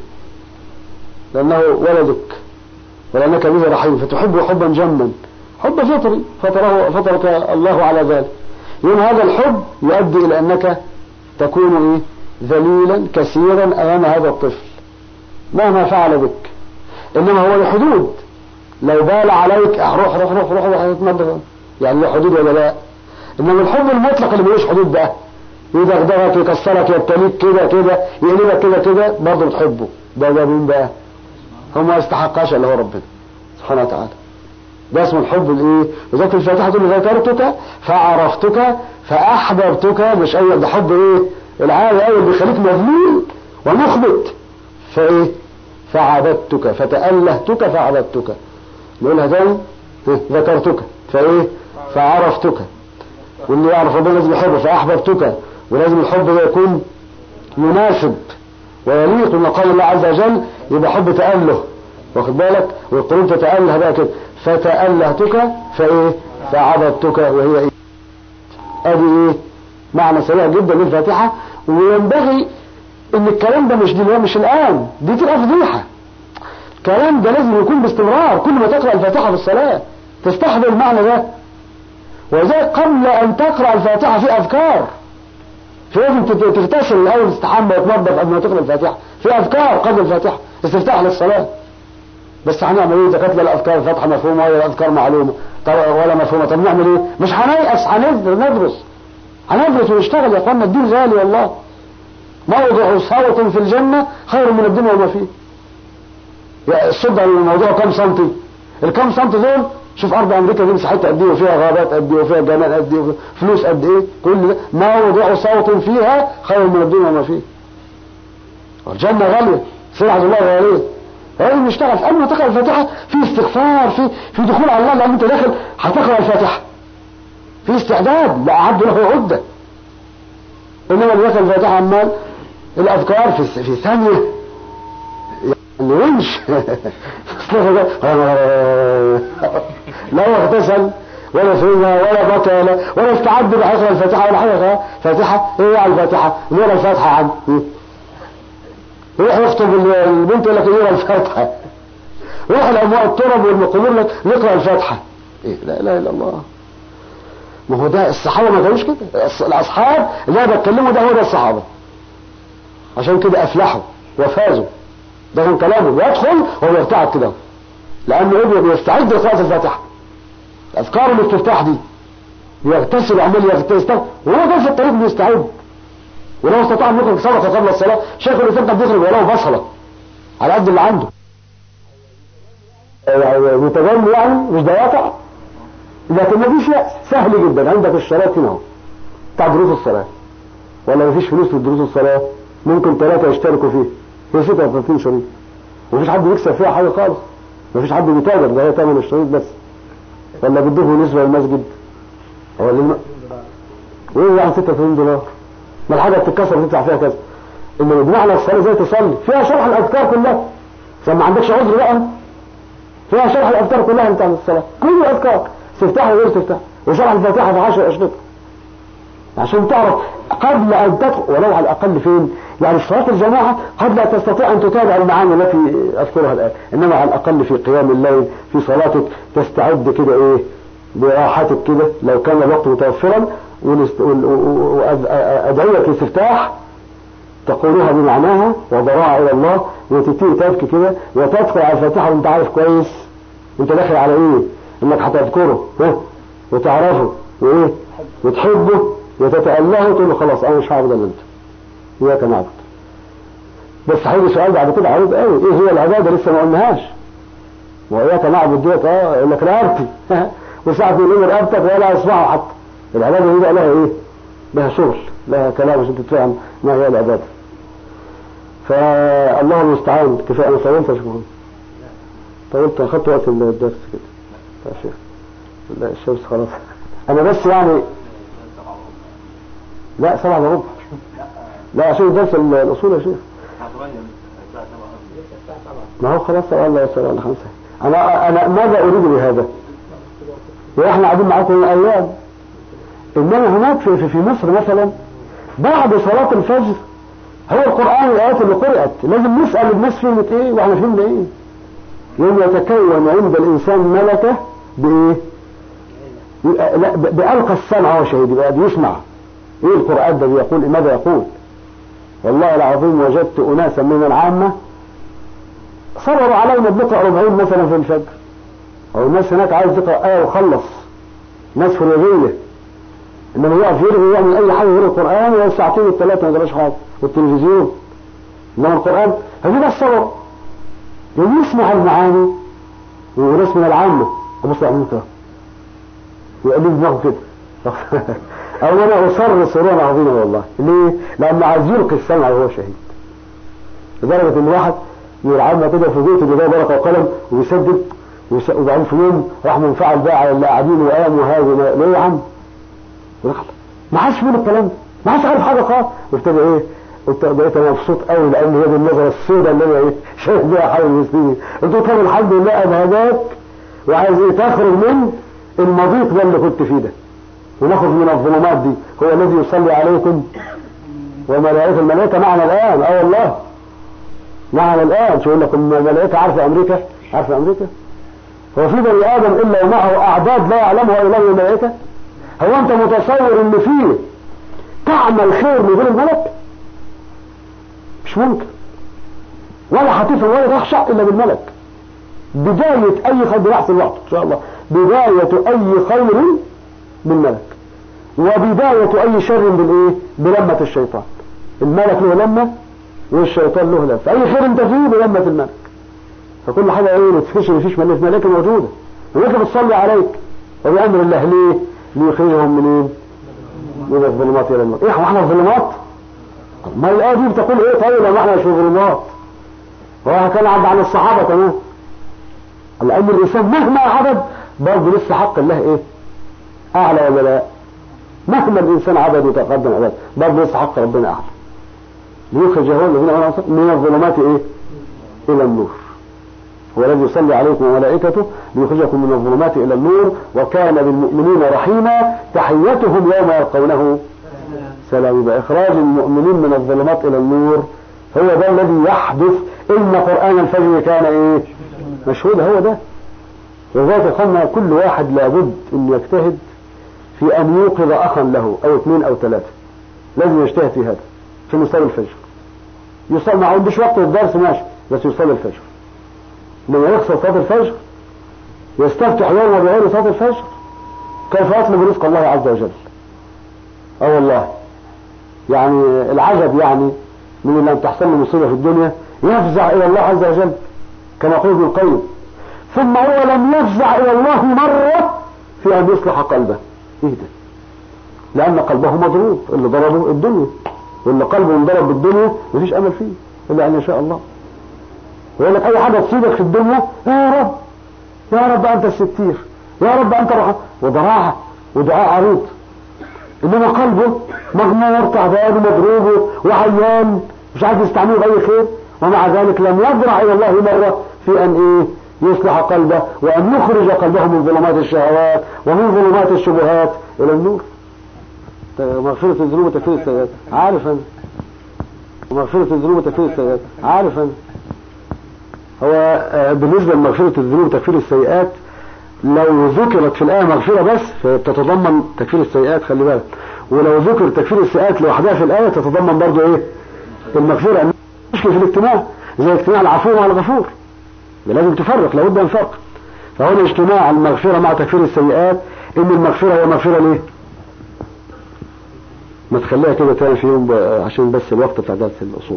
لأنه ولدك ولأنك به رحيم فتحبه حبا جما حب فطري فطره فطرك الله على ذلك يوم هذا الحب يؤدي إلى أنك تكون إيه ذليلا كثيرا أمام هذا الطفل مهما فعل بك إنما هو لحدود لو بال عليك روح روح روح روح روح تتنظف يعني له حدود ولا لا إنما الحب المطلق اللي ملوش حدود بقى يدغدغك يكسرك يبتليك كده كده يقلبك كده كده برضه بتحبه ده ده مين بقى هو ما يستحقهاش الا هو ربنا سبحانه وتعالى ده اسمه الحب الايه وذلك الفاتحه تقول ذكرتك فعرفتك فاحببتك مش اي ده حب ايه العالي قوي اللي بيخليك مذلول ومخبت فايه فعبدتك فتألهتك فعبدتك نقولها تاني ذكرتك فايه فعرفتك واللي يعرف ربنا لازم يحبه فاحببتك ولازم الحب ده يكون مناسب ويليق بما قال الله عز وجل يبقى حب تأله واخد بالك والقلوب تتأله بقى كده فتألهتك فايه فعبدتك وهي ايه ادي ايه معنى سريع جدا للفاتحة وينبغي ان الكلام ده مش دلوقتي مش الان دي تبقى فضيحة الكلام ده لازم يكون باستمرار كل ما تقرأ الفاتحة في الصلاة تستحضر المعنى ده وذلك قبل ان تقرأ الفاتحة في اذكار في لازم تغتسل الاول تستحمى وتنظف قبل ما تقرأ الفاتحة في اذكار قبل الفاتحة استفتاح للصلاة بس هنعمل ايه اذا كانت لا الافكار الفاتحة مفهومة ولا الافكار معلومة ولا مفهومة طب نعمل ايه مش هنيأس هندرس هندرس ونشتغل يا اخوانا الدين غالي والله موضع صوت في الجنة خير من الدنيا وما فيه الصدى الموضوع كم سنتي الكم سنتي دول شوف ارض امريكا دي مساحتها قد ايه وفيها غابات قد ايه وفيها جمال قد ايه فلوس قد ايه كل ده موضع صوت فيها خير من الدنيا وما فيه الجنة غالية سلعة الله غالية لازم نشتغل قبل ما تقرا الفاتحة في استغفار في في دخول على الله لان انت داخل هتقرا الفاتحة في استعداد لأعد له عدة انما اللي دخل الفاتحة عمال الاذكار في في ثانية يعني ونش لا اغتسل ولا فيها ولا بكى ولا ولا استعد بحقرا الفاتحة ولا حاجة فاتحة ايه على الفاتحة نقرا الفاتحة عن روح يخطب البنت يقول لك نقرا الفاتحة روح الاموال الترب والقبور لك نقرا الفاتحة ايه لا اله الا الله ما هو ده الصحابة ما كانوش كده الاصحاب اللي انا بتكلمه ده هو ده الصحابة عشان كده افلحوا وفازوا ده كان كلامه بيدخل وهو يرتعد كده لانه ابنه بيستعد لقراءة الفاتحة اذكار الاستفتاح دي يغتسل عمال يغتسل وهو ده في الطريق بيستعد ولو استطاع ان يخرج صدقه قبل الصلاه شيخ الاسلام كان بيخرج ولو بصله على قد اللي عنده يعني متجمل يعني مش ده واقع لكن مفيش يأس سهل جدا عندك الشرايط هنا اهو بتاع دروس الصلاه ولا مفيش فلوس لدروس الصلاه ممكن ثلاثه يشتركوا فيه هي 36 شريط مفيش حد بيكسب فيها حاجه خالص مفيش حد بيتاجر ده هي ثمن الشريط بس ولا بيدوه نسبه للمسجد هو اللي ايه يعني 86 دولار ما الحاجه بتتكسر تدفع فيها كذا انما بمعنى الصلاه زي تصلي فيها شرح الاذكار كلها عشان ما عندكش عذر بقى فيها شرح الاذكار كلها بتاع الصلاه كل الاذكار استفتاح وغير استفتاح وشرح الفاتحه في 10 اشرطه عشان تعرف قبل ان تدخل ولو على الاقل فين يعني صلاه الجماعه قد لا تستطيع ان تتابع المعاني التي اذكرها الان انما على الاقل في قيام الليل في صلاتك تستعد كده ايه براحتك كده لو كان الوقت متوفرا وأدعية الاستفتاح تقولها بمعناها وضراعة إلى الله وتبتدي تبكي كده وتدخل على الفاتحة وانت عارف كويس انت داخل على ايه انك هتذكره ها وتعرفه وايه وتحبه وتتألهه وتقول له خلاص انا مش هعبد الا انت اياك نعبد بس هيجي سؤال بعد كده عريض قوي ايه هي العباده لسه ما قلناهاش واياك نعبد ديت اه يقول لك رقبتي وساعة ما يقول رقبتك ولا اسمعه حتى العباده دي بقى لها ايه لها شغل لها كلام عشان تتفهم ما هي العباده فالله المستعان كفايه انا طولت يا شيخ طولت اخدت وقت الدرس كده يا شيخ لا الشمس خلاص انا بس يعني لا سبعة الا ربع لا عشان درس الاصول يا شيخ ما هو خلاص سبعة الا سبعة الا خمسة انا انا ماذا اريد بهذا واحنا قاعدين معاكم من ايام انما هناك في, في مصر مثلا بعد صلاة الفجر هو القرآن الآيات اللي قرأت لازم نسأل الناس فهمت ايه واحنا فهمنا ايه يوم يتكون عند الانسان ملكة بايه لا بألقى السمع وشهيد بقى بيسمع ايه القرآن ده بيقول ماذا يقول والله العظيم وجدت اناسا من العامة صبروا علينا بنقرأ ربعين مثلا في الفجر او الناس هناك عايز تقرأ آية وخلص ناس فريضية انما يقف يرغي يعمل اي حاجة غير القرآن وهو الساعتين الثلاثة ما جراش حاجة والتلفزيون انما القرآن هذه بس صبر يعني يسمع المعاني وناس من العامة ابص يعملوا كده ويقلب دماغه كده او انا اصر سرورا عظيما والله ليه؟ لان عايز يلقي السمع وهو شهيد لدرجة ان واحد من العامة كده فوجئت ان ده ورقة وقلم ويسجل وبعدين في يوم راح منفعل بقى على اللي قاعدين وقام وهذا ليه يا عم؟ ما حدش بيقول الكلام ده ما حدش عارف حاجه خالص وابتدى ايه قلت بقيت انا مبسوط قوي لان هي دي النظره السوداء اللي انا ايه شايف بيها حول المسلمين قلت له طب الحمد لله انا هداك وعايز ايه تخرج من المضيق ده اللي كنت فيه ده ونخرج من الظلمات دي هو الذي يصلي عليكم وملائكه الملائكه معنا الان اه والله معنا الان شو يقول لكم الملائكه عارفه امريكا عارفه امريكا هو في بني ادم الا ومعه اعداد لا يعلمها الا الملائكه هو انت متصور ان فيه تعمل خير من غير الملك مش ممكن ولا هتفهم ولا تخشع الا بالملك بداية اي خير بنحصل الوقت ان شاء الله بداية اي خير بالملك وبداية اي شر بالايه بلمة الشيطان الملك له لمة والشيطان له لمة اي خير انت فيه بلمة الملك فكل حاجة ايه ما تفكرش مفيش ملائكة موجودة الملائكة بتصلي عليك وبأمر الله ليه ليخرجهم منين من الظلمات الى النور ايه احنا الظلمات ما الايه دي بتقول ايه طيب لما احنا مش في الظلمات وهو كان عد عن الصحابه كمان لان الانسان مهما عبد برضه لسه حق الله ايه اعلى ولا لا مهما الانسان عبد وتقدم عباد برضه لسه حق ربنا اعلى ليخرج هو الذين امنوا من الظلمات ايه الى النور هو الذي يصلي عليكم وملائكته ليخرجكم من الظلمات إلى النور وكان بالمؤمنين رحيما تحيتهم يوم يلقونه سلام يبقى إخراج المؤمنين من الظلمات إلى النور هو ده الذي يحدث إن قرآن الفجر كان إيه مشهود هو ده ولذلك قلنا كل واحد لابد أن يجتهد في أن يوقظ أخا له أو اثنين أو ثلاثة لازم يجتهد في هذا في مصلي الفجر يصلي ما عندوش وقت الدرس ماشي بس يصلي الفجر لما يخسر صلاة الفجر يستفتح يوم بغير صلاة الفجر كيف يطلب رزق الله عز وجل اه والله يعني العجب يعني من اللي تحصل له مصيبة في الدنيا يفزع الى الله عز وجل كما يقول ابن القيم ثم هو لم يفزع الى الله مرة في ان يصلح قلبه ايه ده لان قلبه مضروب اللي ضربه الدنيا واللي قلبه انضرب بالدنيا مفيش امل فيه الا ان يشاء الله ويقول لك اي حاجة تصيبك في الدنيا يا رب يا رب انت الستير يا رب انت رحمة وضراعة ودعاء عريض انما قلبه مغمور تعبان ومضروب وعيان مش عارف يستعمله باي خير ومع ذلك لم يضرع الى الله مرة في ان ايه يصلح قلبه وان يخرج قلبه من ظلمات الشهوات ومن ظلمات الشبهات الى النور مغفرة الذنوب وتكفير السيئات عارف انا مغفرة الذنوب وتكفير السيئات عارف انا هو آه، بالنسبة لمغفرة الذنوب وتكفير السيئات لو ذكرت في الآية مغفرة بس فتتضمن تكفير السيئات خلي بالك ولو ذكر تكفير السيئات لوحدها في الآية تتضمن برضه ايه المغفرة مشكلة في الاجتماع زي اجتماع العفو مع الغفور لازم تفرق لابد من فرق فهنا اجتماع المغفرة مع تكفير السيئات ان المغفرة هي مغفرة ليه ما تخليها كده تاني في يوم عشان بس الوقت بتاع درس الاصول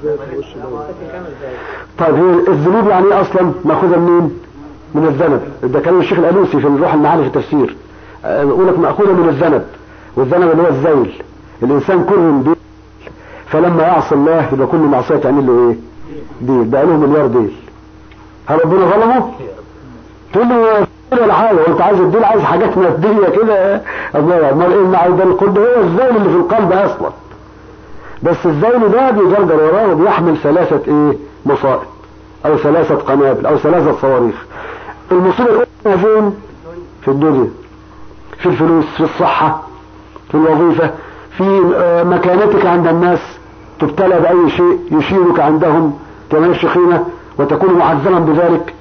طيب هي الذنوب يعني ايه اصلا ماخوذه منين من الذنب ده كلام الشيخ الالوسي في الروح المعاني في التفسير يقول لك ماخوذه من الذنب والذنب اللي هو الزيل الانسان كرم ديل فلما يعصي الله يبقى كل معصيه تعمل له ايه ديل بقى له مليار ديل هل ربنا ظلمه تقول له ولا حاجه وانت عايز الدين عايز حاجات ماديه كده الله امال ايه مع ده القلب هو الزين اللي في القلب اصلا بس الزين ده بيجرجر وراه وبيحمل ثلاثه ايه مصائب او ثلاثه قنابل او ثلاثه صواريخ المصيبه الاولى فين في الدنيا في الفلوس في الصحه في الوظيفه في مكانتك عند الناس تبتلى باي شيء يشيرك عندهم كما الشخينه وتكون معذبا بذلك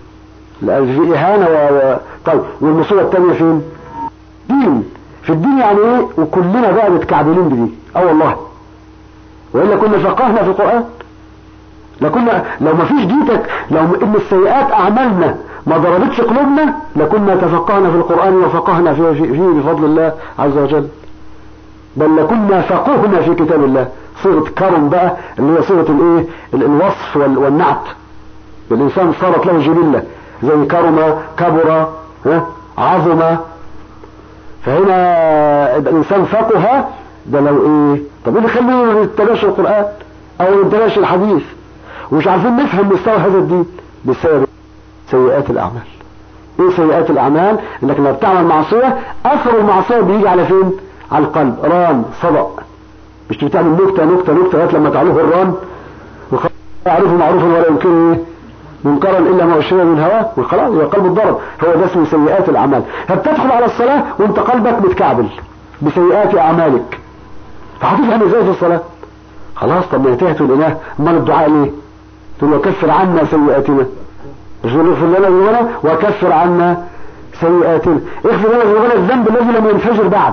في إهانة و... طيب والمصيبة الثانية فين دين في الدين يعني ايه وكلنا بقى متكعبلين بدي اه والله وإلا كنا فقهنا في القرآن لكنا لو ما فيش ديتك لو ان السيئات اعمالنا ما ضربتش قلوبنا لكنا تفقهنا في القرآن وفقهنا فيه, فيه بفضل الله عز وجل بل لكنا فقهنا في كتاب الله صيغة كرم بقى اللي هي صيغة الايه الوصف والنعت الانسان صارت له جبلة زي كرم كبر عظم فهنا الانسان فقه ده لو ايه طب ايه اللي يخلينا ما نتبعش القران او ما نتبعش الحديث ومش عارفين نفهم مستوى هذا الدين بسبب سيئات الاعمال ايه سيئات الاعمال انك لما بتعمل معصيه اثر المعصيه بيجي على فين على القلب ران صدق مش بتعمل نكته نكته نكته لغايه لما تعلوه الران وخلاص يعرفه معروفا ولا يمكنه ايه منكرا الا ما اشرب من هواه وخلاص يبقى قلب الضرب هو ده اسمه سيئات الاعمال فبتدخل على الصلاه وانت قلبك متكعبل بسيئات اعمالك فهتفهم ازاي في الصلاه خلاص طب ما انتهت الاله امال الدعاء ليه تقول وكفر عنا سيئاتنا اغفر لنا ذنوبنا وكفر عنا سيئاتنا اغفر لنا ذنوبنا الذنب الذي لم ينفجر بعد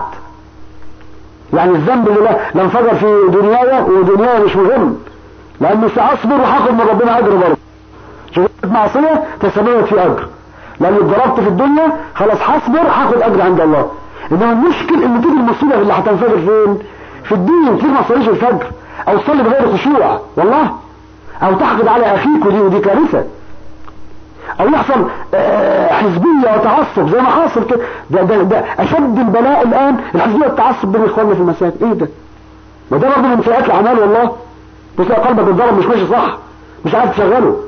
يعني الذنب اللي لا انفجر في دنياي ودنياي مش مهم لاني ساصبر وهاخد من ربنا اجر برضه معصية تسببت في اجر لاني اتضربت في الدنيا خلاص هصبر هاخد اجر عند الله انما المشكل ان تيجي المصيبة اللي هتنفجر فين في الدين تيجي ما تصليش الفجر او تصلي بغير خشوع والله او تحقد على اخيك ودي ودي كارثة او يحصل حزبية وتعصب زي ما حاصل كده ده, ده, ده اشد البلاء الان الحزبية والتعصب بين اخواننا في المساجد ايه ده ما ده برضه من سيئات الاعمال والله بس قلبك اتضرب مش ماشي صح مش عارف تشغله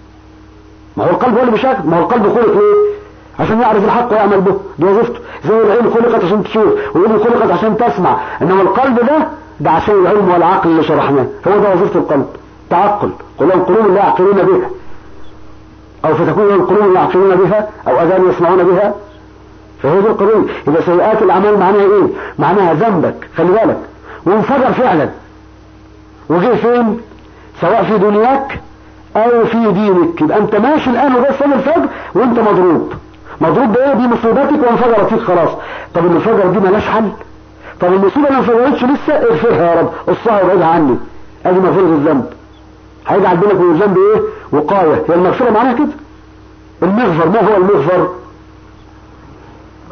ما هو القلب هو اللي بيشاهد ما هو القلب خلق ليه عشان يعرف الحق ويعمل به دي وظيفته زي العين خلقت عشان تشوف والعين خلقت عشان تسمع انما القلب ده ده عشان العلم والعقل اللي شرحناه هو ده وظيفه القلب تعقل قل القلوب لا يعقلون بها او فتكون القلوب يعقلون بها او اذان يسمعون بها فهي دي القضيه اذا سيئات الاعمال معناها ايه معناها ذنبك خلي بالك وانفجر فعلا وجه فين سواء في دنياك او في دينك يبقى انت ماشي الان وجاي صلي الفجر وانت مضروب مضروب بايه دي مصيبتك وانفجرت فيك خلاص طب الانفجار دي ملاش حل طب المصيبه اللي انفجرتش لسه اغفرها يا رب قصها وابعدها عني ادي مغفره الذنب هيجعل بينك وبين الذنب ايه وقايه هي المغفره معناها كده المغفر ما هو المغفر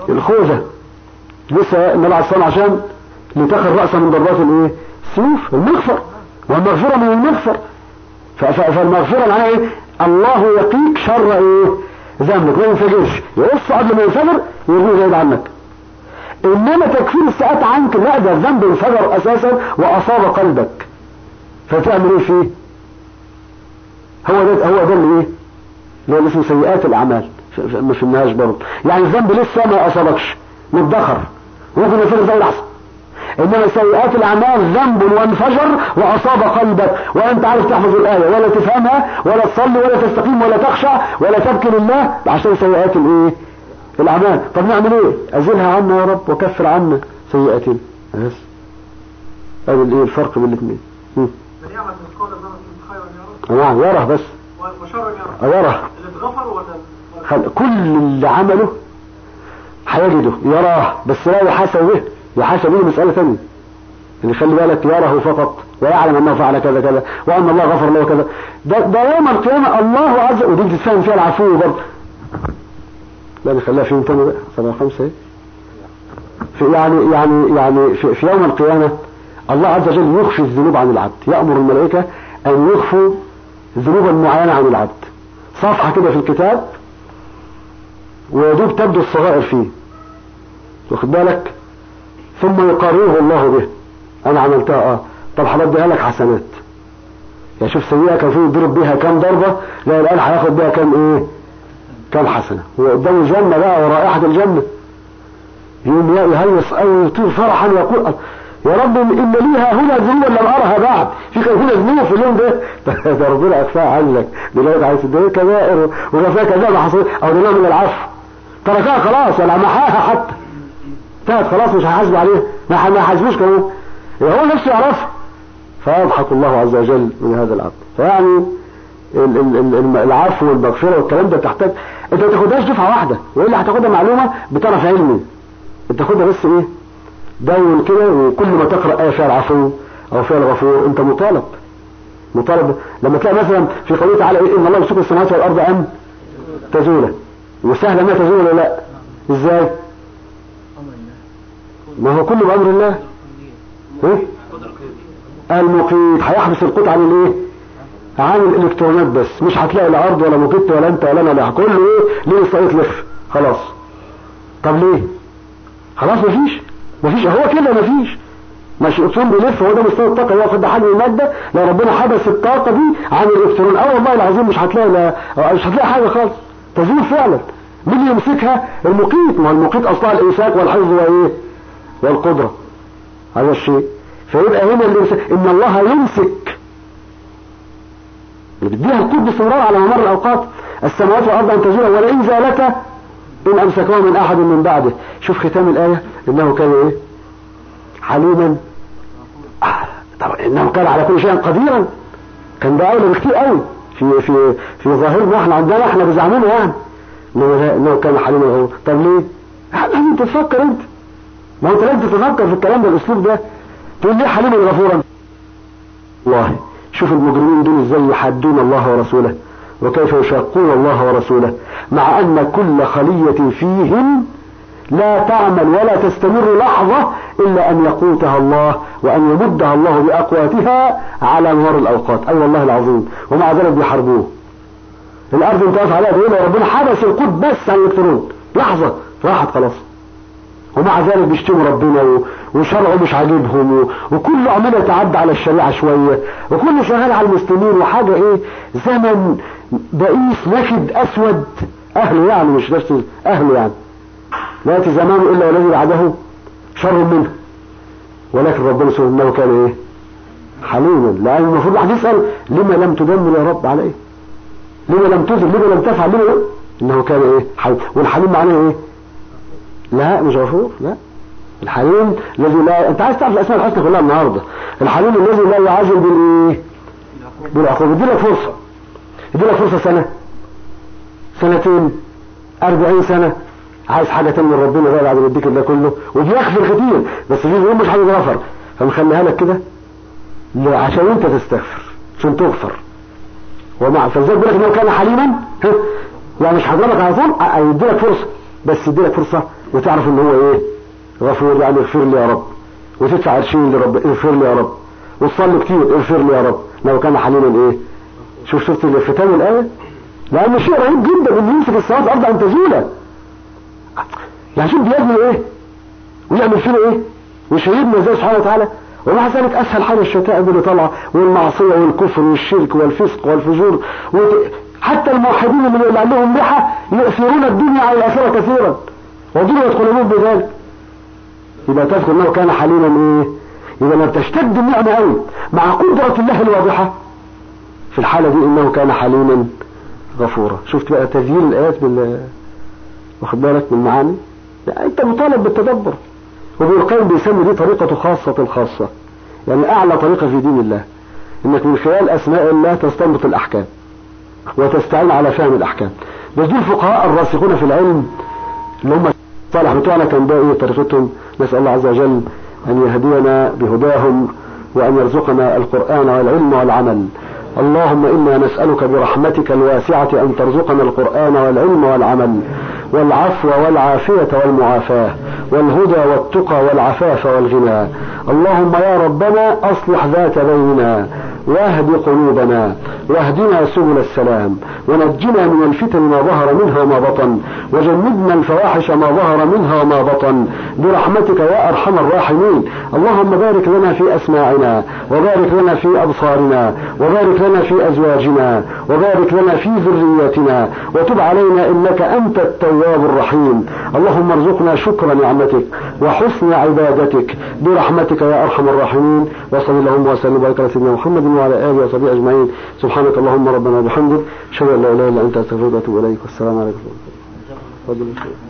الخوذة لسه النبي عليه الصلاة عشان لتقي الرأس من ضربات الايه السيوف المغفر والمغفرة من المغفر فالمغفرة معناها ايه الله يقيك شر ايه ذنبك ما ينفجرش يقص قبل ما ينفجر يرميه بعيد عنك انما تكفير الساعات عنك لا ده الذنب انفجر اساسا واصاب قلبك فتعمل ايه فيه هو ده هو ده اللي ايه اللي هو اسمه سيئات الاعمال ما فهمناهاش برضه يعني الذنب لسه ما اصابكش متدخر ممكن يصير زي الاحسن انما سيئات الاعمال ذنب وانفجر واصاب قلبك وانت عارف تحفظ الايه ولا تفهمها ولا تصلي ولا تستقيم ولا تخشع ولا تبكي لله عشان سيئات الايه الاعمال طب نعمل ايه ازلها عنا يا رب وكفر عنا سيئاتنا بس هذا الايه الفرق بين الاثنين من يعمل مثقال ذرة خيرا يره نعم يره بس وشرا يره يره اللي اتغفر ولا ولا- خل... كل اللي عمله هيجده يراه بس لا يحاسب به يحاسب به مسألة ثانية يعني خلي بالك يراه فقط ويعلم انه فعل كذا كذا وان الله غفر له كذا ده, ده يوم القيامة الله عز وجل ودي بتتفهم فيها العفو برضه لا نخليها في يوم تاني بقى سبعة خمسة ايه في يعني يعني يعني في, في يوم القيامة الله عز وجل يخفي الذنوب عن العبد يأمر الملائكة أن يخفوا ذنوبا معينة عن العبد صفحة كده في الكتاب ويدوب تبدو الصغائر فيه واخد بالك ثم يقرره الله به انا عملتها اه طب هبديها لك حسنات يعني شوف سيئة كان فيه يضرب بيها كام ضربة لا الآن هياخد بيها كام ايه كام حسنة وقدام الجنة بقى ورائحة الجنة يوم يهيص او يطير فرحا ويقول يا رب ان ليها هنا ذنوبا لم ارها بعد في كان هنا ذنوب في اليوم ده ده ربنا اخفاها عنك دلوقتي عايز تدري كبائر وغفاها كذا ما حصل او ده نوع من العفو تركها خلاص ولا محاها حتى انتهت خلاص مش هيحاسبوا عليها ما ما يحاسبوش كمان يبقى هو نفسه يعرفها فيضحك الله عز وجل من هذا العبد فيعني ال- ال- ال- ال- العفو والمغفرة والكلام ده تحتاج انت ما تاخدهاش دفعة واحدة والا هتاخدها معلومة بطرف علمي انت تاخدها بس ايه دون كده وكل ما تقرأ آية فيها العفو او فيها الغفور انت مطالب مطالب لما تلاقي مثلا في قوله تعالى ايه ان الله يمسك السماوات والارض ان تزولا وسهل ما تزول ولا لا ازاي ما هو كله بامر الله ايه المقيت هيحبس القوت عن الايه عن الالكترونات بس مش هتلاقي لا ارض ولا مقيت ولا انت ولا انا لا كله ايه ليه اسرائيل لف خلاص طب ليه خلاص مفيش مفيش هو كده مفيش ماشي الالكترون بيلف هو ده مستوى الطاقه ياخد حجم الماده لو ربنا حبس الطاقه دي عن الالكترون اه والله العظيم مش هتلاقي لا مش هتلاقي حاجه خالص تزول فعلا مين اللي يمسكها المقيت ما هو المقيت اصلها الامساك والحفظ وايه والقدره هذا الشيء فيبقى هنا اللي يمسك ان الله يمسك اللي بيديها القوت باستمرار على ممر الاوقات السماوات والارض ان تزولا ولئن زالتا ان امسكوها من احد من بعده شوف ختام الايه انه كان ايه حليما آه، طبعا انه كان على كل شيء قديرا كان ده اولى بكتير قوي في في في ظاهرنا احنا عندنا احنا بزعمنا يعني انه لا- انه كان حليما هو طب ليه؟ لازم انت تفكر انت ما انت لازم تتفكر في الكلام ده الاسلوب ده تقول ليه حليما غفورا والله شوف المجرمين دول ازاي يحدون الله ورسوله وكيف يشاقون الله ورسوله مع ان كل خلية فيهم لا تعمل ولا تستمر لحظة الا ان يقوتها الله وان يمدها الله باقواتها على مر الاوقات اي والله العظيم ومع ذلك بيحاربوه الارض انت واقف عليها تقول يا ربنا حبس القوت بس عن الالكترون لحظة راحت خلاص ومع ذلك بيشتموا ربنا و- وشرعه مش عاجبهم و- وكله عمال يتعدى على الشريعة شوية وكله شغال على المسلمين وحاجة ايه زمن بئيس نكد اسود اهله يعني مش نفس اهله يعني لا ياتي زمان الا والذي بعده شر منه ولكن ربنا سبحانه انه كان ايه حليما لان المفروض الواحد يسال لما لم تدمر يا رب على ايه لما لم تذل لما لم تفعل لما انه كان ايه حليم والحليم معناه ايه لا مش غفور لا الحليم الذي لا انت عايز تعرف الاسماء الحسنى كلها النهارده الحليم الذي لا يعجل بالايه بالعقوبه يدي لك فرصه يدي لك فرصه سنه سنتين أربعين سنة عايز حاجة تانية من ربنا بقى بعد ما يديك ده كله وبيغفر كتير بس في يوم مش هيتغفر فمخليها لك كده ل- عشان انت تستغفر عشان تغفر ومع فلذلك بيقول لك انه كان حليما ها يعني مش هضربك على طول ا- يدي لك فرصة بس يدي لك فرصة وتعرف ان هو ايه غفور يعني اغفر لي يا رب وتدفع عرشين لرب اغفر لي يا رب وتصلي كتير اغفر لي يا رب لو كان حليما ايه شوف شفت ختام الايه لان شيء رهيب جدا ان يمسك السماوات الارض ان تزول يعني شوف بيعمل ايه ويعمل فينا ايه ويشهدنا ازاي سبحانه وتعالى ومع ذلك اسهل حاجه الشتائم اللي طالعه والمعصيه والكفر والشرك والفسق والفجور حتى الموحدين اللي عندهم لحى يؤثرون الدنيا على الاخره كثيرا ودول يدخلون بذلك يبقى تذكر انه كان حليما ايه اذا لم تشتد النعمه قوي مع قدره الله الواضحه في الحاله دي انه كان حليما غفورا شفت بقى تزيين الايات بال واخد بالك من المعاني لا انت مطالب بالتدبر وابن القيم بيسمي دي طريقة خاصة الخاصة يعني اعلى طريقة في دين الله انك من خلال اسماء الله تستنبط الاحكام وتستعين على فهم الاحكام بس دول الفقهاء الراسخون في العلم اللي هم صالح بتوعنا كان ده ايه طريقتهم نسأل الله عز وجل ان يهدينا بهداهم وان يرزقنا القرآن والعلم والعمل اللهم إنا نسألك برحمتك الواسعة أن ترزقنا القرآن والعلم والعمل والعفو والعافية والمعافاة والهدى والتقى والعفاف والغنى اللهم يا ربنا أصلح ذات بيننا واهد قلوبنا واهدنا سبل السلام ونجنا من الفتن ما ظهر منها وما بطن وجنبنا الفواحش ما ظهر منها وما بطن برحمتك يا أرحم الراحمين اللهم بارك لنا في أسماعنا وبارك لنا في أبصارنا وبارك لنا في أزواجنا وبارك لنا في ذرياتنا وتب علينا إنك أنت التواب الرحيم اللهم ارزقنا شكر نعمتك وحسن عبادتك برحمتك يا أرحم الراحمين وصلى اللهم وسلم وبارك على سيدنا محمد وعلى آله وصحبه أجمعين سبحانك اللهم ربنا وبحمدك أشهد أن لا إله إلا أنت أستغفرك وأتوب إليك والسلام عليكم ورحمة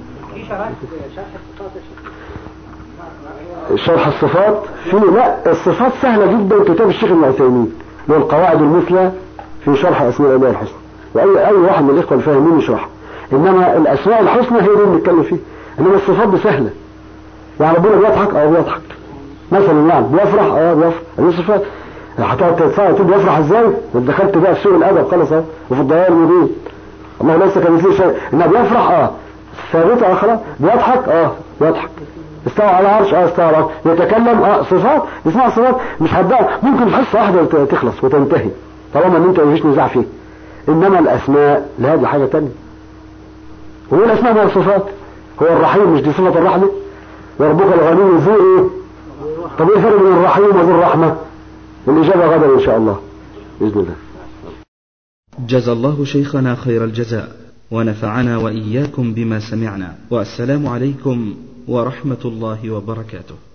شرح الصفات في لا الصفات سهلة جدا كتاب الشيخ ابن عثيمين له القواعد المثلى في شرح أسماء الله الحسنى وأي أي واحد من الإخوة الفاهمين يشرحها إنما الأسماء الحسنى هي دي اللي بنتكلم فيها إنما الصفات دي سهلة يعني ربنا بيضحك أو بيضحك مثلا يعني بيفرح اه بيفرح دي صفات هتقعد تتصور تقول بيفرح ازاي دخلت بقى في سوء الادب خلاص اهو وفي الضياع المبين الله ليس كمثله شيء انه بيفرح اه ثابته اه خلاص بيضحك اه بيضحك استوى على العرش اه استوى على العرش يتكلم اه صفات اسمها صفات مش هتبقى ممكن حصه واحده تخلص وتنتهي طالما ان انت مفيش نزاع فيه انما الاسماء لا دي حاجه ثانيه وهو الاسماء ما الصفات هو الرحيم مش دي صفه الرحمه وربك الغني ذو ايه طب ايه الفرق بين الرحيم وذو الرحمه الإجابة غدا إن شاء الله بإذن الله جزى الله شيخنا خير الجزاء ونفعنا وإياكم بما سمعنا والسلام عليكم ورحمة الله وبركاته